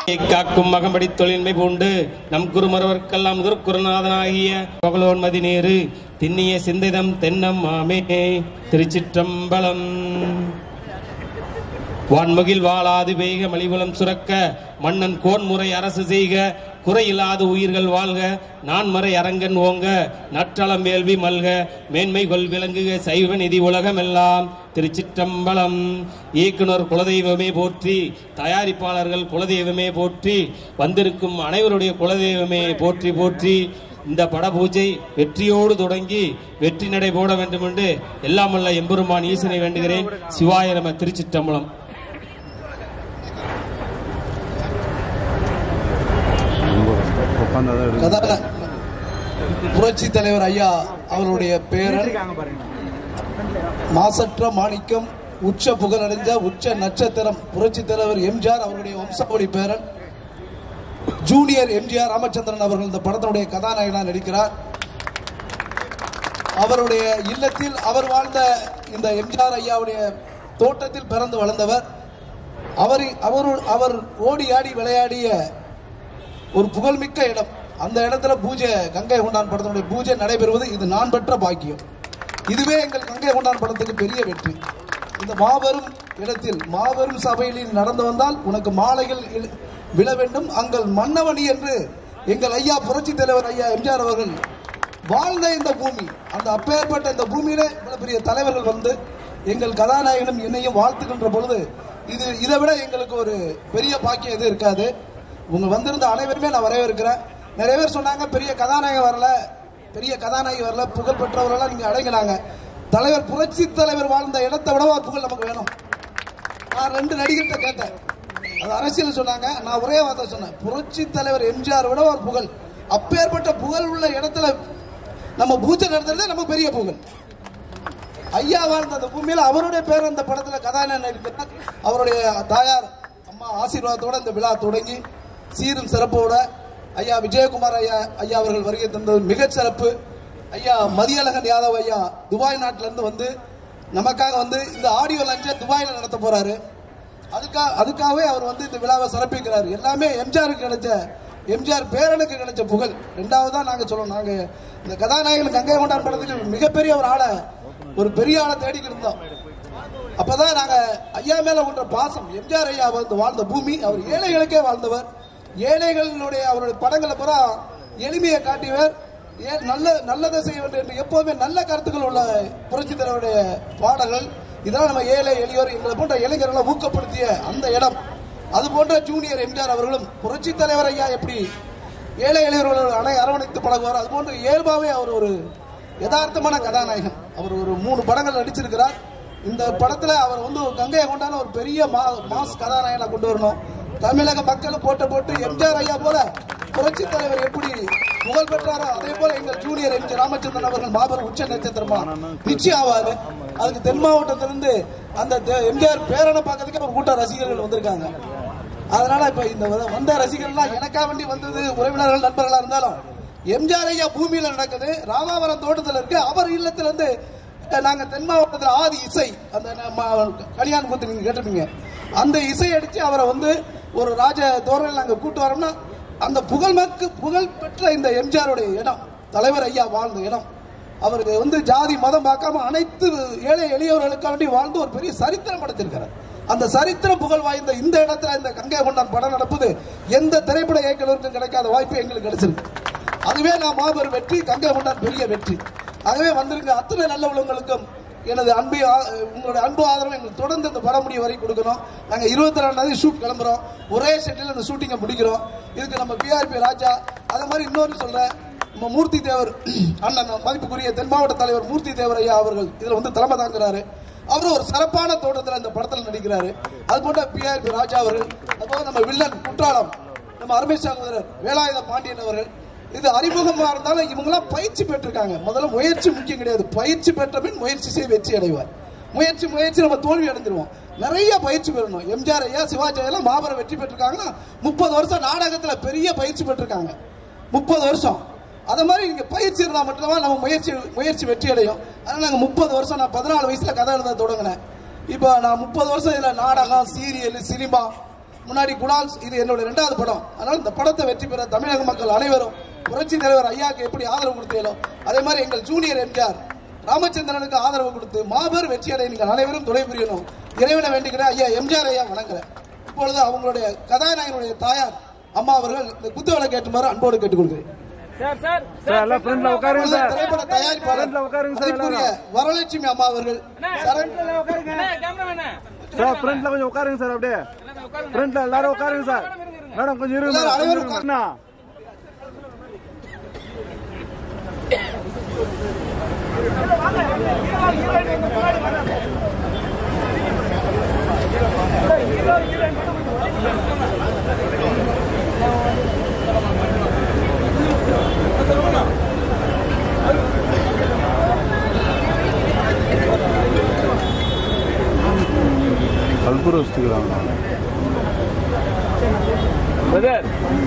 காக்கும் மகம்படி தொழில்மை பூண்டு நம் குருமரவர்க்கெல்லாம் குருநாதனாகிய பகலோன்மதி நேரு திண்ணிய சிந்திதம் தென்னம் மாமே திருச்சிற்றம்பலம் வான்முகில் வாழாது பெய்க மலிபுலம் சுரக்க மன்னன் கோன்முறை அரசு செய்க குறையில்லாத உயிர்கள் வாழ்க நான்மறை அரங்கன் ஓங்க நற்றளம் வேள்வி மல்க மேன்மை கொள் விளங்குக சைவ நிதி உலகமெல்லாம் திருச்சிற்றம்பலம் இயக்குனர் குலதெய்வமே போற்றி தயாரிப்பாளர்கள் குலதெய்வமே போற்றி வந்திருக்கும் அனைவருடைய குலதெய்வமே போற்றி போற்றி இந்த பட பூஜை வெற்றியோடு தொடங்கி வெற்றி நடை போட வேண்டும் என்று எல்லாம் வல்ல எம்பெருமான் ஈசனை வேண்டுகிறேன் சிவாய நம திருச்சிற்றம்பலம் கதான புரட்சி தலைவர் ஐயா அவருடைய பேரன் மாசற்ற மாணிக்கம் உச்ச புகழடைஞ்ச உச்ச நட்சத்திரம் புரட்சி தலைவர் எம்ஜிஆர் அவருடைய வம்சாவளி பேரன் ஜூனியர் எம்ஜிஆர் ராமச்சந்திரன் அவர்கள் இந்த படத்தினுடைய கதாநாயகனாக நடிக்கிறார் அவருடைய இல்லத்தில் அவர் வாழ்ந்த இந்த எம்ஜிஆர் ஐயாவுடைய தோட்டத்தில் பிறந்து வளர்ந்தவர் அவர் அவர் அவர் ஓடி ஆடி விளையாடிய ஒரு புகழ்மிக்க இடம் அந்த இடத்துல பூஜை கங்கை கொண்டான் படத்தினுடைய பூஜை நடைபெறுவது இது நான் பெற்ற பாக்கியம் இதுவே எங்கள் கங்கை கொண்டான் படத்துக்கு பெரிய வெற்றி இந்த மாபெரும் இடத்தில் மாபெரும் சபையில் நீ நடந்து வந்தால் உனக்கு மாலைகள் இழு- விழ வேண்டும் அங்கள் மன்னவணி என்று எங்கள் ஐயா புரட்சி தலைவர் ஐயா எம்ஜிஆர் அவர்கள் வாழ்ந்த இந்த பூமி அந்த அப்பேற்பட்ட இந்த பூமியில இவ்வளவு பெரிய தலைவர்கள் வந்து எங்கள் கதாநாயகனும் என்னையும் வாழ்த்துகின்ற பொழுது இது இதை விட எங்களுக்கு ஒரு பெரிய பாக்கியம் எதுவும் இருக்காது உங்க வந்திருந்த அனைவருமே நான் வரவேற்கிறேன் நிறைய பேர் சொன்னாங்க பெரிய கதாநாயகன் வரல பெரிய கதாநாயகி வரல புகழ் பெற்றவர்களெல்லாம் நீங்க அடங்கினாங்க தலைவர் புரட்சி தலைவர் வாழ்ந்த இடத்தை விட ஒரு புகழ் நமக்கு வேணும் நான் ரெண்டு நடிகர்கிட்ட கேட்டேன் அது அரசியல் சொன்னாங்க நான் ஒரே வார்த்தை சொன்னேன் புரட்சி தலைவர் எம்ஜிஆர் விட ஒரு புகழ் அப்பேற்பட்ட புகழ் உள்ள இடத்துல நம்ம பூஜை நடத்துறதே நமக்கு பெரிய புகழ் ஐயா வாழ்ந்த அந்த பூமியில அவருடைய பேர் அந்த படத்துல கதாநாயகன் நடிக்கிறார் அவருடைய தாயார் அம்மா ஆசீர்வாதத்தோட இந்த விழா தொடங்கி சீரும் சிறப்போட ஐயா விஜயகுமார் ஐயா ஐயா அவர்கள் வருகை தந்தது மிகச் சிறப்பு ஐயா மதியழகன் யாதவ் ஐயா துபாய் நாட்டில இருந்து வந்து நமக்காக வந்து இந்த ஆடியோ லஞ்சை துபாயில நடத்த போறாரு அதுக்காக அதுக்காகவே அவர் வந்து இந்த விழாவை சிறப்பிக்கிறார் எல்லாமே எம்ஜிஆருக்கு கிடைச்ச எம்ஜிஆர் பேரனுக்கு கிடைச்ச புகழ் ரெண்டாவது தான் நாங்க சொல்லணும் நாங்க இந்த கதாநாயகன் கங்கை கொண்டான் படத்துக்கு மிகப்பெரிய ஒரு ஆளை ஒரு பெரிய ஆளை தேடிக்கிட்டு இருந்தோம் அப்பதான் நாங்க ஐயா மேல கொண்ட பாசம் எம்ஜிஆர் ஐயா வந்து வாழ்ந்த பூமி அவர் ஏழைகளுக்கே வாழ்ந்தவர் ஏழைகளுடைய அவருடைய படங்களை பூரா எளிமையை காட்டியவர் ஏ- நல்ல நல்லதை செய்ய வேண்டும் என்று எப்போதுமே நல்ல கருத்துக்கள் உள்ள புரட்சி தலைவருடைய பாடல்கள் இதெல்லாம் நம்ம ஏழை எளியோர் எங்களை போன்ற இளைஞர்களை ஊக்கப்படுத்திய அந்த இடம் அது போன்ற ஜூனியர் எம்ஜிஆர் அவர்களும் புரட்சி தலைவர் ஐயா எப்படி ஏழை எளியவர்கள் அனை அரவணைத்து பழகுவார் அது போன்று இயல்பாவே அவர் ஒரு யதார்த்தமான கதாநாயகன் அவர் ஒரு மூணு படங்கள் நடிச்சிருக்கிறார் இந்த படத்துல அவர் வந்து ஒரு கங்கையை கொண்டான ஒரு பெரிய மா- மாஸ் கதாநாயகனை கொண்டு வரணும் தமிழக மக்கள் போட்ட போட்டு எம்ஜிஆர் ஐயா போல புரட்சி தலைவர் எப்படி புகழ் பெற்றாரோ அதே போல எங்கள் ஜூனியர் எம் ஜி ராமச்சந்திரன் அவர்கள் மாபெரும் உச்ச நட்சத்திரமா நிச்சயம் ஆவாரு அதுக்கு தென் மாவட்டத்திலிருந்து அந்த தெ- எம்ஜிஆர் பேரனை பார்க்கறதுக்கு ஒரு கூட்ட ரசிகர்கள் வந்திருக்காங்க அதனால இப்ப இந்த வ- வந்த ரசிகர்கள்லாம் எனக்கா வேண்டி வந்தது உறவினர்கள் நண்பர்களா இருந்தாலும் எம்ஜிஆர் ஐயா பூமியில நடக்குது ராமாவரம் தோட்டத்துல இருக்கு அவர் இல்லத்துல இருந்து அஹ், நாங்க தென் மாவட்டத்துல ஆதி இசை அந்த நம்ம கல்யாணம் குத்து நீங்க கேட்டிருப்பீங்க அந்த இசை அடிச்சு அவரை வந்து ஒரு ராஜ தோரணையில் நாங்க கூட்டு வரோம்னா அந்த புகழ்மக்கு புகழ் பெற்ற இந்த எம்ஜிஆருடைய இடம் தலைவர் ஐயா வாழ்ந்த இடம் அவருக்கு வந்து ஜாதி மதம் பார்க்காம அனைத்து ஏழை எளியவர்களுக்காக வேண்டி வாழ்ந்து ஒரு பெரிய சரித்திரம் படைத்திருக்கிறார் அந்த சரித்திர புகழ் வாய்ந்த இந்த இடத்துல இந்த கங்கை கொண்டான் படம் நடப்பது எந்த திரைப்பட இயக்குநருக்கும் கிடைக்காத வாய்ப்பு எங்களுக்கு கிடைச்சிருக்கு அதுவே நான் மாபெரும் வெற்றி கங்கை கொண்டான் பெரிய வெற்றி ஆகவே வந்திருக்க அத்தனை நல்ல உள்ளவங்களுக்கும் எனது அன்பு ஆ- உங்களுடைய அன்பு ஆதரவு எங்களுக்கு தொடர்ந்து இந்த படம் முடிய வரை கொடுக்கணும் நாங்க இருபத்தி ரெண்டாம் தேதி ஷூட் கிளம்புறோம் ஒரே செட்டில் இந்த ஷூட்டிங்கை முடிக்கிறோம் இதுக்கு நம்ம பிஆர்பி ராஜா அதே மாதிரி இன்னொரு சொல்றேன் நம்ம மூர்த்தி தேவர் அண்ணன் மதிப்புக்குரிய தென் மாவட்ட தலைவர் மூர்த்தி தேவர் ஐயா அவர்கள் இதுல வந்து தலைமை தாங்குறாரு அவரும் ஒரு சிறப்பான தோட்டத்தில் இந்த படத்தில் நடிக்கிறாரு அது போன்ற பிஆர்பி ராஜா அவர்கள் அதுபோல நம்ம வில்லன் குற்றாலம் நம்ம அருமை சகோதரர் வேலாயுத பாண்டியன் அவர்கள் இது அறிமுகமா இருந்தாலும் இவங்கெல்லாம் பயிற்சி பெற்றிருக்காங்க முதல்ல முயற்சி முக்கியம் கிடையாது பயிற்சி பெற்ற பின் முயற்சி செய்ய வெற்றி அடைவார் முயற்சி முயற்சி நம்ம தோல்வி அடைஞ்சிருவோம் நிறைய பயிற்சி பெறணும் எம்ஜிஆர் ஐயா சிவாஜி ஐயா எல்லாம் மாபெரும் வெற்றி பெற்றிருக்காங்கன்னா முப்பது வருஷம் நாடகத்துல பெரிய பயிற்சி பெற்றிருக்காங்க முப்பது வருஷம் அது மாதிரி நீங்க பயிற்சி இருந்தா மட்டும்தான் நம்ம முயற்சி முயற்சி வெற்றி அடையும் அதனால நாங்க முப்பது வருஷம் நான் பதினாலு வயசுல கதை எழுத தொடங்கினேன் இப்போ நான் முப்பது வருஷம் இதுல நாடகம் சீரியல் சினிமா முன்னாடி குணால் இது என்னோட இரண்டாவது படம் அதனால இந்த படத்தை வெற்றி பெற தமிழக மக்கள் அனைவரும் புரட்சி தலைவர் ஐயாக்கு எப்படி ஆதரவு கொடுத்தீங்களோ அதே மாதிரி எங்கள் ஜூனியர் எம்ஜிஆர் ராமச்சந்திரனுக்கு ஆதரவு கொடுத்து மாபெரும் வெற்றி அடைய நீங்கள் அனைவரும் துணை புரியணும் இறைவனை வேண்டிக்கிறேன் ஐயா எம்ஜிஆர் ஐயா வணங்குறேன் இப்பொழுது அவங்களுடைய கதாநாயகனுடைய தாயார் அம்மா அவர்கள் இந்த குத்து விளக்கு ஏற்றுமாறு அன்போடு கேட்டுக்கொள்கிறேன் சார் சார் சார் எல்லாம் ஃப்ரண்ட்ல உட்காருங்க இப்பொழுது சார் திரைப்பட தயாரிப்பாளர் ஃப்ரண்ட்ல உட்காருங்க சார் மதிப்புரிய எல்லாரும் வரலட்சுமி அம்மா அவர்கள் சரண் அண்ணா கேமராமேன் சார் ஃப்ரண்ட்ல கொஞ்சம் உட்காருங்க சார் அப்படியே ஃப்ரண்ட்ல எல்லாரும் உட்காருங்க சார் மேடம் கொஞ்சம் இருங்க எல்லாரும் மேடம், கொஞ்சம் அனைவரும் இருங்க. அண்ணா. கற்பூரம் வச்சுக்கிறாங்க பிரதர்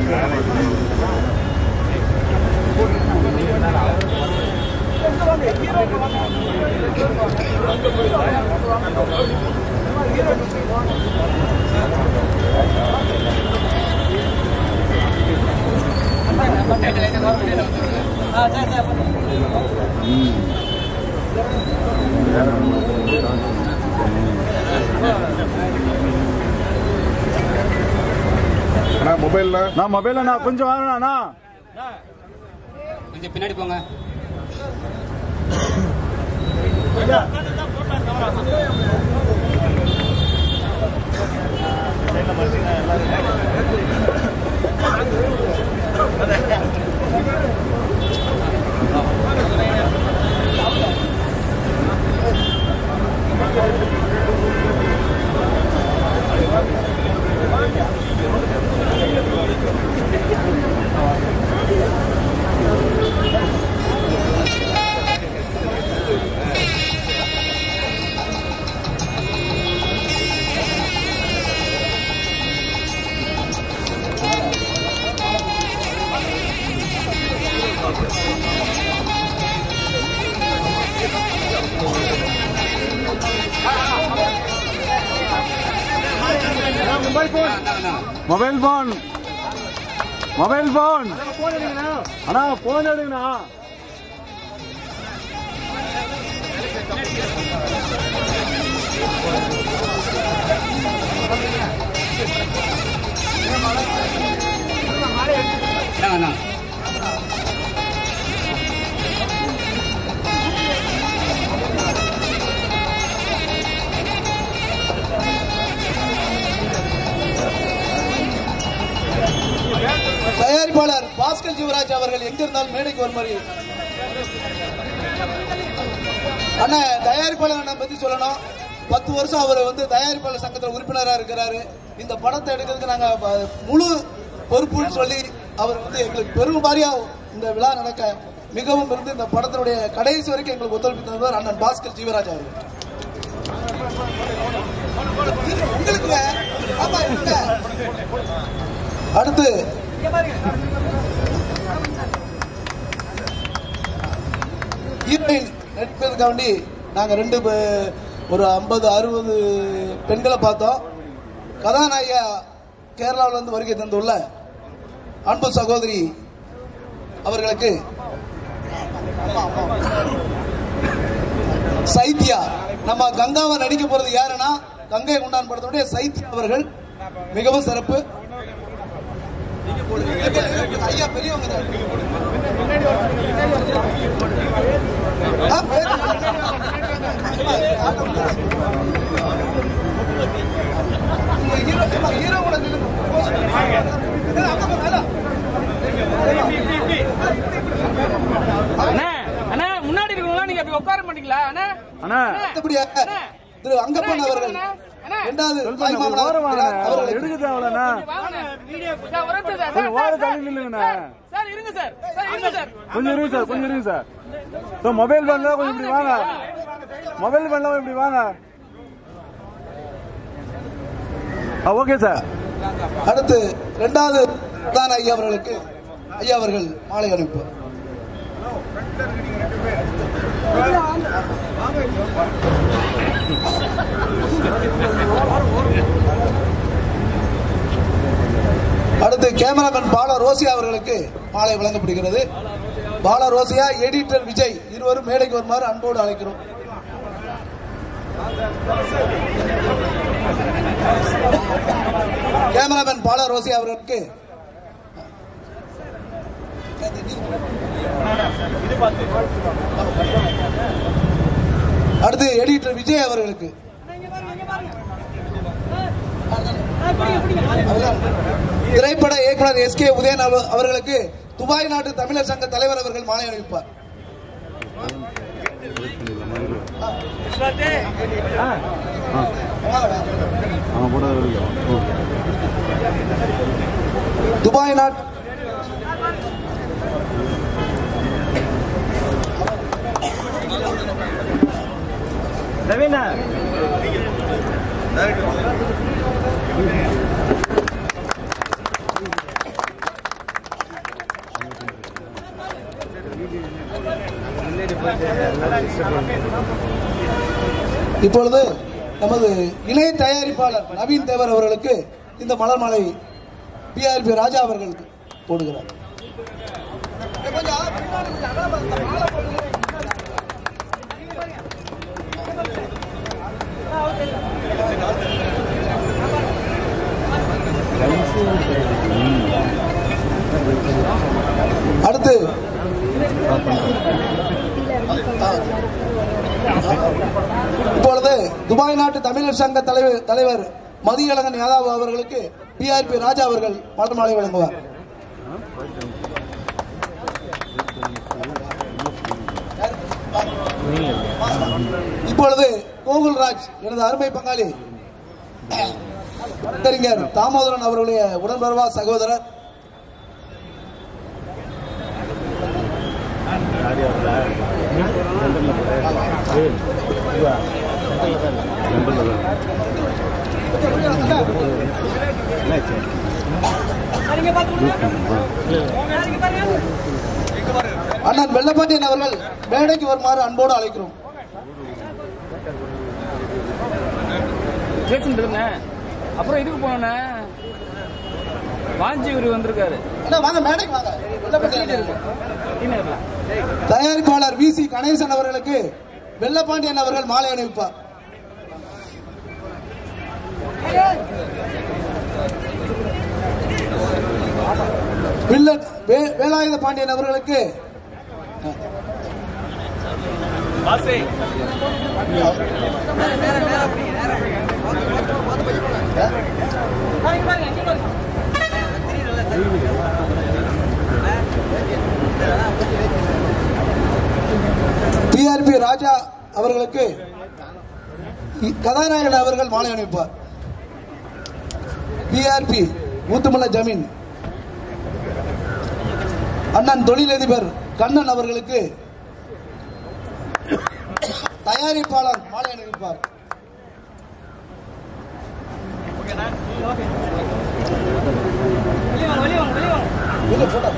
அண்ணா மொபைல்ல நான் மொபைல் அண்ணா கொஞ்சம் வாங்கண்ணா அண்ணா கொஞ்சம் பின்னாடி போங்க மொபைல் போன் மொபைல் போன் அண்ணா போன் எடுங்கண்ணா இந்தாங்க, இந்தாங்க. தயாரிப்பாளர் பாஸ்கர் ஜீவராஜ் அவர்கள் எங்க இருந்தாலும் மேடைக்கு வருமாறு அண்ணா தயாரிப்பாளர் அண்ணா பத்தி சொல்லணும் பத்து வருஷம் அவர் வந்து தயாரிப்பாளர் சங்கத்துல உறுப்பினரா இருக்கிறாரு இந்த படத்தை எடுக்கிறதுக்கு நாங்க ப- முழு பொறுப்புன்னு சொல்லி அவர் வந்து எங்களுக்கு பெரும் வாரியா இந்த விழா நடக்க மிகவும் இருந்து இந்த படத்தினுடைய கடைசி வரைக்கும் எங்களுக்கு ஒத்துழைப்பு தந்தவர் அண்ணன் பாஸ்கர் ஜீவராஜ் அவர்கள் உங்களுக்கு ஆமா இருங்க. அடுத்து ஹீரோயின் நடிப்பதற்காண்டி நாங்க ரெண்டு பே- ஒரு ஐம்பது அறுபது பெண்களை பார்த்தோம் கதாநாயகா கேரளாவில இருந்து வருகை தந்துள்ள அன்பு சகோதரி அவர்களுக்கு சைத்யா நம்ம கங்காவை நடிக்க போறது யாருன்னா கங்கை கொண்டான் படத்துடைய சைத்யா அவர்கள் மிகவும் சிறப்பு ஐயா பெரியவங்க தான். ஆ, பேரு. நீங்க ஹீரோ அம்மா, ஹீரோ கூட நில்லுங்க. ஏ, அங்க போ, மேல. அண்ணா அண்ணா முன்னாடி இருக்கவங்களா நீங்க அப்படி உட்கார மாட்டீங்களா அண்ணா அண்ணா அடுத்தபடியாக திரு அங்கப்பன் அவர்கள் இரண்டாவது செல்போன் தாய்மாமனார் ஓரம் வாங்கண்ணா அவர்களுக்கு எடுக்க தேவையில்லண்ணா வாங்கண்ணா. சார், வரட்டும் சார். கொஞ்சம் ஓரம் சார், தள்ளி நில்லுங்கண்ணா. சார், சார் இருங்க சார் சார் இருங்க சார் கொஞ்சம் இருங்க சார் கொஞ்சம் இருங்க சார் சார் மொபைல் பண்ணல கொஞ்சம் இப்படி வாங்க மொபைல் பண்ணல இப்படி வாங்க ஆ ஓகே சார் அடுத்து இரண்டாவது பிரதான ஐயா அவர்களுக்கு ஐயா அவர்கள் மாலை அனுப்பு அடுத்து கேமராமேன் பால ரோசியா அவர்களுக்கு மாலை வழங்கப்படுகிறது பால ரோசியா எடிட்டர் விஜய் இருவரும் மேடைக்கு வருமாறு அன்போடு அழைக்கிறோம் கேமராமேன் பால ரோசியா அவர்களுக்கு அடுத்து எடிட்டர் விஜய் அவர்களுக்கு திரைப்பட இயக்குனர் எஸ் கே உதயன் அவ- அவர்களுக்கு துபாய் நாட்டு தமிழர் சங்க தலைவர் அவர்கள் மாலை அணிவிப்பார் அவன் கூட துபாய் நாட் ரவீனா இப்பொழுது நமது இணை தயாரிப்பாளர் நவீன் தேவர் அவர்களுக்கு இந்த மலர் மாலை பிஆர்பி ராஜா அவர்கள் போடுகிறார் அடுத்து இப்பொழுது துபாய் நாட்டு தமிழர் சங்க தலைவர் தலைவர் மதியழகன் யாதவ் அவர்களுக்கு பிஆர்பி ராஜா அவர்கள் மலர் மாலை வழங்குவார் இப்பொழுது கோகுல்ராஜ் எனது அருமை பங்காளி வழக்கறிஞர் தாமோதரன் அவர்களுடைய உடன்பிறவா சகோதரர் அண்ணன் வெள்ளப்பாண்டியன் அவர்கள் மேடைக்கு வருமாறு அன்போடு அழைக்கிறோம் பேசிட்டு இருந்தேன் அப்புறம் இதுக்கு போனேண்ணே வாஞ்சி இவர் வந்திருக்காரு அண்ணா வாங்க மேடைக்கு வாங்க வெள்ளப்பாண்டியன் டீனர்ல தயாரிப்பாளர் வி சி கணேசன் அவர்களுக்கு வெள்ளப்பாண்டியன் அவர்கள் மாலை அணிவிப்பார் வில்லன் வே- வேலாயுத பாண்டியன் அவர்களுக்கு டிஆர்பி ராஜா அவர்களுக்கு இ- கதாநாயகன் அவர்கள் மாலை அணிவிப்பார் பிஆர்பி ஊத்துமலை ஜமீன் அண்ணன் தொழிலதிபர் கண்ணன் அவர்களுக்கு தயாரிப்பாளர் மாலை அணிவிப்பார் வெளிய போடா.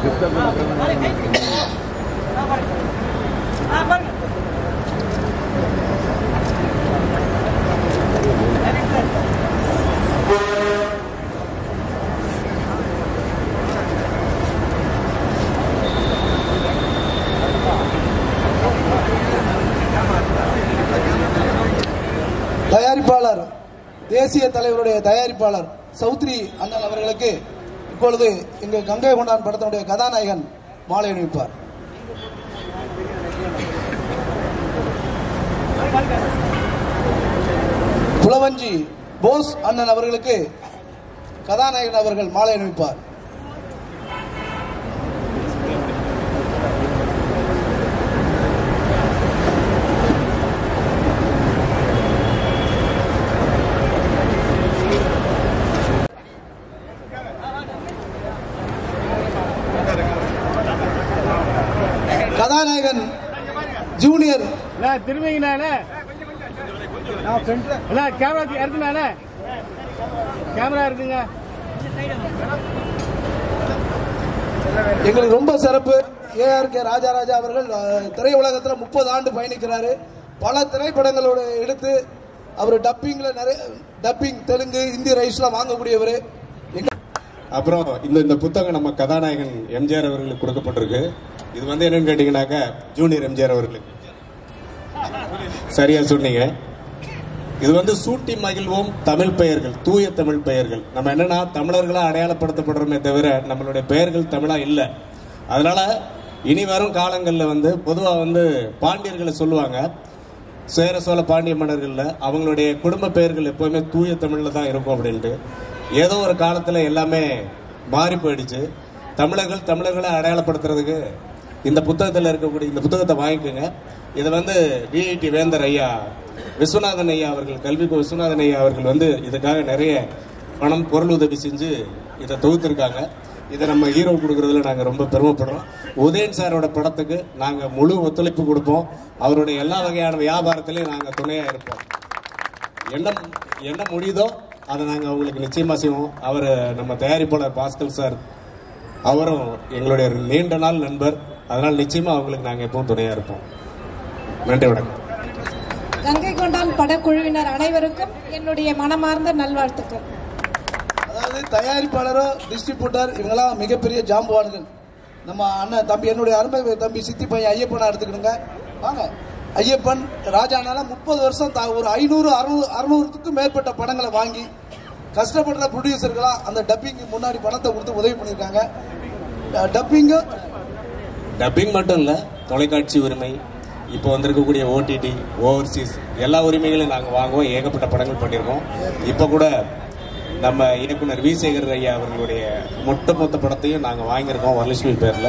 தயாரிப்பாளர் தேசிய தலைவருடைய தயாரிப்பாளர் சௌத்ரி அண்ணன் அவர்களுக்கு இப்பொழுது இங்கு கங்கை கொண்டான் படத்தினுடைய கதாநாயகன் மாலை அணிவிப்பார் புலவஞ்சி போஸ் அண்ணன் அவர்களுக்கு கதாநாயகன் அவர்கள் மாலை அணிவிப்பார் கதாநாயகன் ஜூனியர் திரும்பிங்கண்ணா கேமரா இருக்குண்ணா கேமரா இருக்குங்க எங்களுக்கு ரொம்ப சிறப்பு ஏஆர் கே ராஜாராஜா அவர்கள் அஹ், திரையுலகத்தில் முப்பது ஆண்டு பயணிக்கிறாரு பல திரைப்படங்களோட எடுத்து அவர் டப்பிங்ல நிறைய டப்பிங் தெலுங்கு ஹிந்தி ரைட்ஸ்லாம் வாங்கக்கூடியவர் எங்க அப்புறம் இந்த இந்த புத்தகம் நம்ம கதாநாயகன் எம்ஜிஆர் அவர்களுக்கு கொடுக்கப்பட்டிருக்கு இது வந்து என்னன்னு கேட்டீங்கன்னாக்க ஜூனியர் எம்ஜிஆர் அவர்களுக்கு சரியா சொன்னீங்க இது வந்து சூட்டி மகிழ்வோம் தமிழ் பெயர்கள் தூய தமிழ் பெயர்கள் நம்ம என்னன்னா தமிழர்களா அடையாளப்படுத்தப்படுறோமே தவிர நம்மளுடைய பெயர்கள் தமிழா இல்ல அதனால இனி வரும் காலங்களில் வந்து பொதுவா வந்து பாண்டியர்களை சொல்லுவாங்க சேர சோழ பாண்டிய மன்னர்கள்ல அவங்களுடைய குடும்ப பெயர்கள் எப்பவுமே தூய தமிழ்ல தான் இருக்கும் அப்படின்ட்டு ஏதோ ஒரு காலத்துல எல்லாமே மாறி போயிடுச்சு தமிழர்கள் தமிழர்களை அடையாளப்படுத்துறதுக்கு இந்த புத்தகத்தில் இருக்கக்கூடிய இந்த புத்தகத்தை வாங்கிக்கோங்க இதை வந்து விஐடி வேந்தர் ஐயா விஸ்வநாதன் ஐயா அவர்கள் கல்விக்கு விஸ்வநாதன் ஐயா அவர்கள் வந்து இதுக்காக நிறைய பணம் பொருள் உதவி செஞ்சு இதை தொகுத்திருக்காங்க இதை நம்ம ஹீரோ கொடுக்கறதுல நாங்கள் ரொம்ப பெருமைப்படுறோம் உதயன் சாரோட படத்துக்கு நாங்கள் முழு ஒத்துழைப்பு கொடுப்போம் அவருடைய எல்லா வகையான வியாபாரத்திலையும் நாங்கள் துணையாக இருப்போம் என்ன என்ன முடியுதோ அதை நாங்கள் அவங்களுக்கு நிச்சயமாக செய்வோம் அவர் நம்ம தயாரிப்பாளர் பாஸ்கல் சார் அவரும் எங்களுடைய நீண்ட நாள் நண்பர் அதனால் நிச்சயமாக அவங்களுக்கு நாங்கள் எப்பவும் துணையாக இருப்போம் நன்றி வணக்கம் கங்கை கொண்டான் படக்குழுவினர் அனைவருக்கும் என்னுடைய மனமார்ந்த நல்வாழ்த்துக்கள் அதாவது தயாரிப்பாளரோ டிஸ்ட்ரிபியூட்டர் இவங்கெல்லாம் மிகப்பெரிய ஜாம்பவான்கள் நம்ம அண்ணன் தம்பி என்னுடைய அருமை தம்பி சித்தி பையன் ஐயப்பனை எடுத்துக்கிடுங்க வாங்க ஐயப்பன் ராஜானால முப்பது வருஷம் தா- ஒரு ஐநூறு அறுநூறு அறுநூறுக்கும் மேற்பட்ட படங்களை வாங்கி கஷ்டப்படுற ப்ரொடியூசர்களா அந்த டப்பிங்கு முன்னாடி பணத்தை கொடுத்து உதவி பண்ணியிருக்காங்க டப்பிங்கு டப்பிங் மட்டும் இல்லை தொலைக்காட்சி உரிமை இப்போ வந்திருக்கக்கூடிய ஓடிடி ஓவர்சீஸ் எல்லா உரிமைகளையும் நாங்கள் வாங்குவோம் ஏகப்பட்ட படங்கள் பண்ணியிருக்கோம் இப்போ கூட நம்ம இயக்குனர் வி சேகர் ஐயா அவர்களுடைய மொத்த மொத்த படத்தையும் நாங்கள் வாங்கியிருக்கோம் வரலட்சுமி பேரில்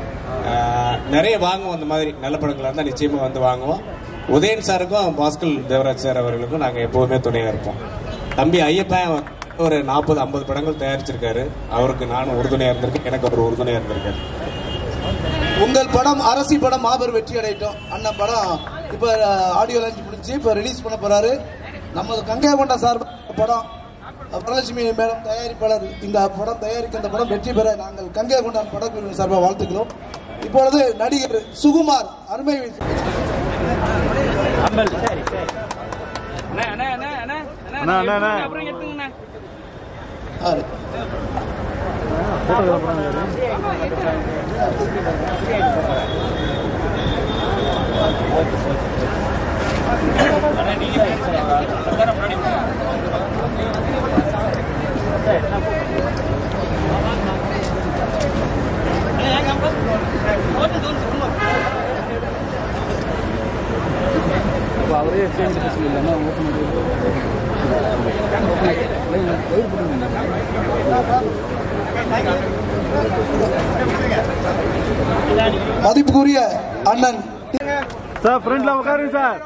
நிறைய வாங்குவோம் அந்த மாதிரி நல்ல படங்களாக இருந்தால் நிச்சயமாக வந்து வாங்குவோம் உதயன் சாருக்கும் பாஸ்கல் தேவராஜ் சார் அவர்களுக்கும் நாங்கள் எப்போதுமே துணையாக இருப்போம் தம்பி ஐயப்பன் ஒரு நாற்பது ஐம்பது படங்கள் தயாரிச்சிருக்காரு அவருக்கு நானும் உறுதுணையாக இருந்திருக்கேன் எனக்கு அவர் உறுதுணையாக இருந்திருக்காரு உங்கள் படம் அரசி படம் மாபெரும் வெற்றி அடையட்டும் அண்ணன் படம் இப்போ ஆடியோ லான்ச் முடிஞ்சு இப்போ ரிலீஸ் பண்ண போறாரு நம்ம கங்கை கொண்ட சார் படம் வரலட்சுமி மேடம் தயாரிப்பாளர் இந்த படம் தயாரிக்க இந்த படம் வெற்றி பெற நாங்கள் கங்கை கொண்டான் படக்குழு சார்பாக வாழ்த்துக்கிறோம் இப்பொழுது நடிகர் சுகுமார் அருமை அண்ணா அண்ணா அண்ணா அண்ணா அண்ணா, அண்ணா, அண்ணா. அப்புறம் எடுத்துங்கண்ணா ஆறு. மதிப்புக்குரிய அண்ணன் சார் ஃப்ரண்ட்ல உட்காருங்க சார்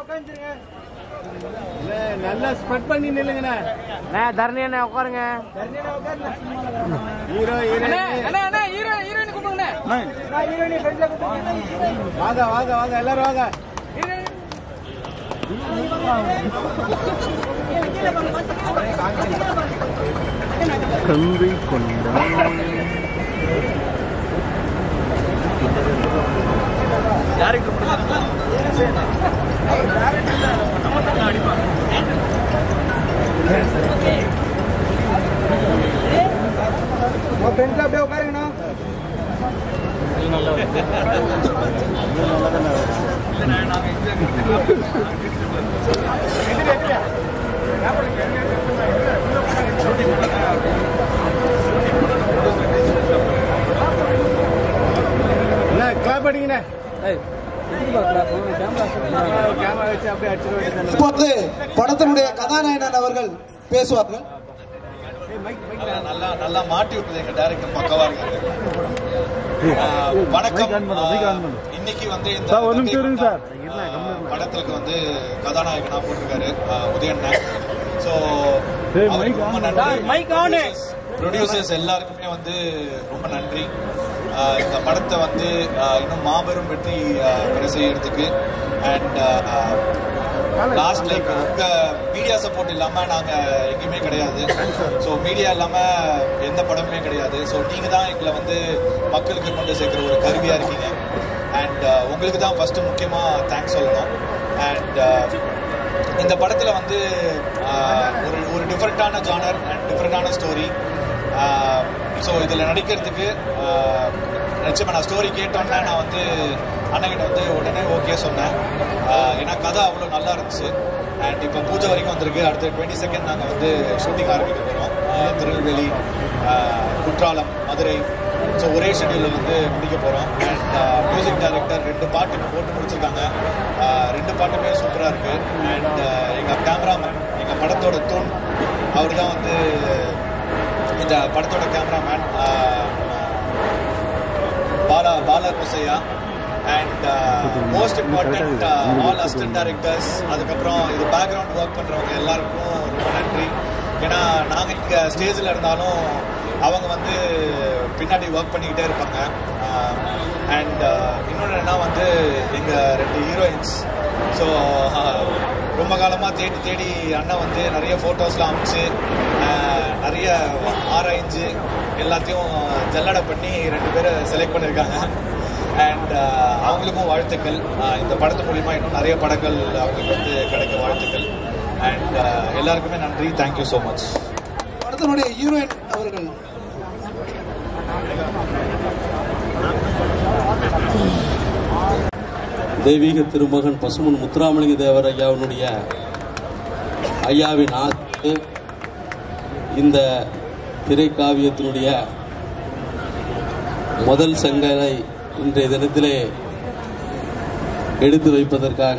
நல்லா ஸ்ப்ரெட் பண்ணி நில்லுங்கண்ணே தரணி அண்ணா உட்காருங்க ஹீரோ அண்ணா ஹீரோயின் அண்ணா அண்ணா ஹீரோ ஹீரோயின் கூப்பிடுங்கண்ணா வாங்க வாங்க வாங்க எல்லாரும் வாங்க கங்கை கொண்டான் ஃப்ரெண்ட்ல அப்படியே உட்காருங்கண்ணா என்ன கிளாப் அடிங்கண்ணே கேமரா வச்சு அப்படியே அடிச்சிட வேண்டியது இப்பொழுது படத்தினுடைய கதாநாயகன் அவர்கள் பேசுவார்கள் நல்லா நல்லா மாட்டி விட்டது எங்க டைரக்டர் பக்கவா இருக்காரு ஆஹ் வணக்கம் ஆஹ் இன்னைக்கு வந்து இந்த சார், ஒரு நிமிஷம் இருங்க சார். ஆஹ் படத்துக்கு வந்து கதாநாயகனா போட்டிருக்காரு ஆஹ் உதயன் ஸோ ஏய், mic ரொம்ப on. நன்றி mic on. ப்ரொடியூசர்ஸ் எல்லாருக்குமே வந்து ரொம்ப நன்றி ஆஹ் இந்த படத்தை வந்து ஆஹ் இன்னும் மாபெரும் வெற்றி ஆஹ் பெற செய்யறதுக்கு அண்ட் லாஸ்ட் லைக் உங்க மீடியா சப்போர்ட் இல்லாம நாங்க எங்கேயுமே கிடையாது ஸோ மீடியா இல்லாம எந்த படமுமே கிடையாது ஸோ நீங்க தான் எங்களை வந்து மக்களுக்கு கொண்டு சேர்க்கிற ஒரு கருவியா இருக்கீங்க அண்ட் உங்களுக்கு தான் ஃபர்ஸ்ட் முக்கியமா தேங்க்ஸ் சொல்லணும் அண்ட் இந்த படத்துல வந்து ஆஹ், ஒரு ஒரு டிஃப்ரெண்டான ஜானர் அண்ட் டிஃப்ரெண்டான ஸ்டோரி ஸோ இதில் நடிக்கிறதுக்கு ஆஹ், நிச்சயமா நான் ஸ்டோரி கேட்டோன்னே நான் வந்து அண்ணகிட்ட வந்து உடனே ஓகே சொன்னேன் ஆஹ், ஏன்னா கதை அவ்வளோ நல்லா இருந்துச்சு அண்ட் இப்போ பூஜை வரைக்கும் வந்திருக்கு அடுத்த டுவெண்ட்டி செகண்ட் நாங்கள் வந்து ஷூட்டிங் ஆரம்பிக்க போகிறோம் திருநெல்வேலி ஆஹ், குற்றாலம் மதுரை ஸோ ஒரே ஷெட்யூலில் வந்து முடிக்க போகிறோம் அண்ட் மியூசிக் டைரக்டர் ரெண்டு பாட்டு இப்போ போட்டு முடிச்சிருக்காங்க ஆஹ், ரெண்டு பாட்டுமே சூப்பராக இருக்குது அண்ட் எங்கள் கேமராமேன் எங்கள் படத்தோட தூண் அவர் தான் வந்து இந்த படத்தோட cameraman Bala Bala Kosaiya and most important all assistant directors அதுக்கப்புறம் இது பேக்ரவுண்ட் ஒர்க் பண்ணுறவங்க எல்லாருக்கும் ரொம்ப நன்றி ஏன்னா நாங்கள் இங்கே ஸ்டேஜில் இருந்தாலும் அவங்க வந்து பின்னாடி ஒர்க் பண்ணிக்கிட்டே இருப்பாங்க அண்ட் இன்னொன்று என்ன வந்து எங்கள் ரெண்டு ஹீரோயின்ஸ் ஸோ ரொம்ப காலமாக தேடி தேடி அண்ணன் வந்து நிறைய ஃபோட்டோஸ்லாம் அமைச்சு ஆஹ், நிறைய ஆராய்ஞ்சு எல்லாத்தையும் ஜல்லடை பண்ணி ரெண்டு பேரை செலக்ட் பண்ணியிருக்காங்க அண்ட் அவங்களுக்கும் வாழ்த்துக்கள் ஆஹ், இந்த படத்து மூலிமா இன்னும் நிறைய படங்கள் அவங்களுக்கு வந்து கிடைக்க வாழ்த்துக்கள் அண்ட் எல்லாருக்குமே நன்றி தேங்க்யூ ஸோ மச் படத்தினுடைய ஹீரோயின் அவர்கள் தெய்வீக திருமகன் பசுமன் முத்துராமலிங்க தேவர் ஐயாவினுடைய ஐயாவின் ஆசை இந்த திரைக்காவியத்தினுடைய முதல் சங்கரை இன்றைய தினத்திலே எடுத்து வைப்பதற்காக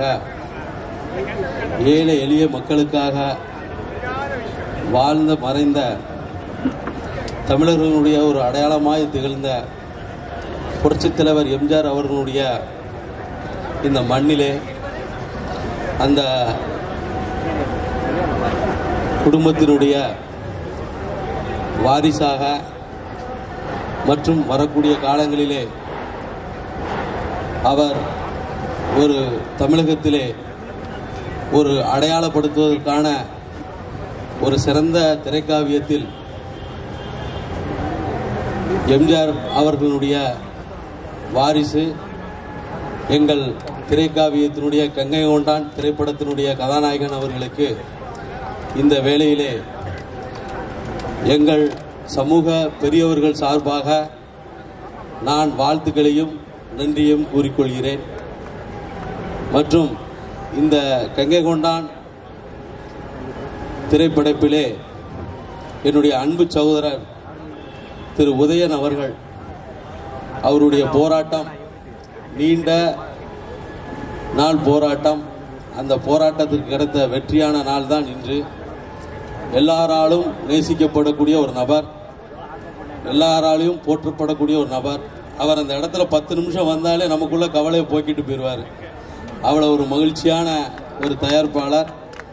ஏழை எளிய மக்களுக்காக வாழ்ந்த மறைந்த தமிழர்களுடைய ஒரு அடையாளமாய் திகழ்ந்த புரட்சித் தலைவர் எம்ஜிஆர் அவர்களுடைய இந்த மண்ணிலே அந்த குடும்பத்தினுடைய வாரிசாக மற்றும் வரக்கூடிய காலங்களிலே அவர் ஒரு தமிழகத்திலே ஒரு அடையாளப்படுத்துவதற்கான ஒரு சிறந்த திரைக்காவியத்தில் எம்ஜிஆர் அவர்களுடைய வாரிசு எங்கள் திரைக்காவியத்தினுடைய கங்கை கொண்டான் திரைப்படத்தினுடைய கதாநாயகன் அவர்களுக்கு இந்த வேளையிலே எங்கள் சமூக பெரியவர்கள் சார்பாக நான் வாழ்த்துக்களையும் நன்றியும் கூறிக்கொள்கிறேன் மற்றும் இந்த கங்கை கொண்டான் திரைப்படைப்பிலே என்னுடைய அன்பு சகோதரர் திரு உதயன் அவர்கள் அவருடைய போராட்டம் நீண்ட நாள் போராட்டம் அந்த போராட்டத்திற்கு கிடைத்த வெற்றியான நாள் தான் இன்று எல்லாராலும் நேசிக்கப்படக்கூடிய ஒரு நபர் எல்லாராலையும் போற்றப்படக்கூடிய ஒரு நபர் அவர் அந்த இடத்துல பத்து நிமிஷம் வந்தாலே நமக்குள்ள கவலையை போக்கிட்டு போயிடுவார் அவ்வளோ ஒரு மகிழ்ச்சியான ஒரு தயாரிப்பாளர்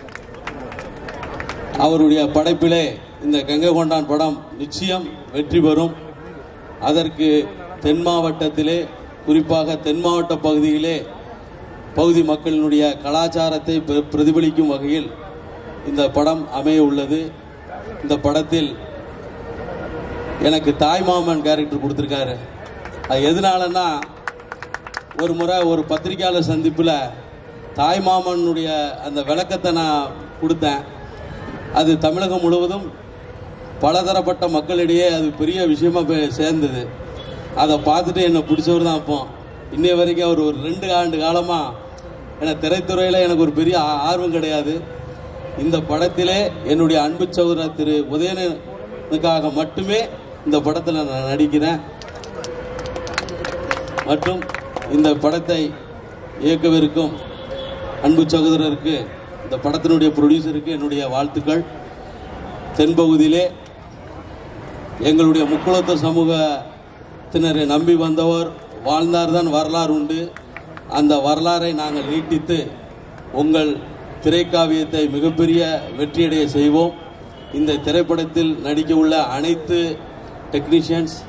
அவருடைய படைப்பிலே இந்த கங்கை கொண்டான் படம் நிச்சயம் வெற்றி பெறும் அதற்கு தென் மாவட்டத்திலே குறிப்பாக தென் மாவட்ட பகுதியிலே பகுதி மக்களினுடைய கலாச்சாரத்தை பிர- பிரதிபலிக்கும் வகையில் இந்த படம் அமைய உள்ளது இந்த படத்தில் எனக்கு தாய்மாமன் கேரக்டர் கொடுத்துருக்காரு அது எதனாலன்னா ஒரு முறை ஒரு பத்திரிக்கையாளர் சந்திப்பில் தாய்மாமனுடைய அந்த விளக்கத்தை நான் கொடுத்தேன் அது தமிழகம் முழுவதும் பலதரப்பட்ட மக்களிடையே அது பெரிய விஷயமா போய் சேர்ந்தது அதை பார்த்துட்டு என்னை பிடிச்சவர் தான் அப்போ இன்னைய வரைக்கும் அவர் ஒரு ரெண்டு ஆண்டு காலமாக எனக்கு திரைத்துறையில் எனக்கு ஒரு பெரிய ஆ- ஆர்வம் கிடையாது இந்த படத்திலே என்னுடைய அன்பு சகோதரர் திரு உதயனுக்காக மட்டுமே இந்த படத்தில் நான் நடிக்கிறேன் மற்றும் இந்த படத்தை இயக்கவிருக்கும் அன்பு சகோதரருக்கு இந்த படத்தினுடைய ப்ரொடியூசருக்கு என்னுடைய வாழ்த்துக்கள் தென்பகுதியிலே எங்களுடைய முக்குளத்த சமூகத்தினரை நம்பி வந்தவர் வாழ்ந்தார்தான் வரலாறு உண்டு அந்த வரலாறை நாங்கள் நீட்டித்து உங்கள் திரைக்காவியத்தை மிகப்பெரிய வெற்றியடைய செய்வோம் இந்த திரைப்படத்தில் நடிக்க உள்ள அனைத்து டெக்னீஷியன்ஸ்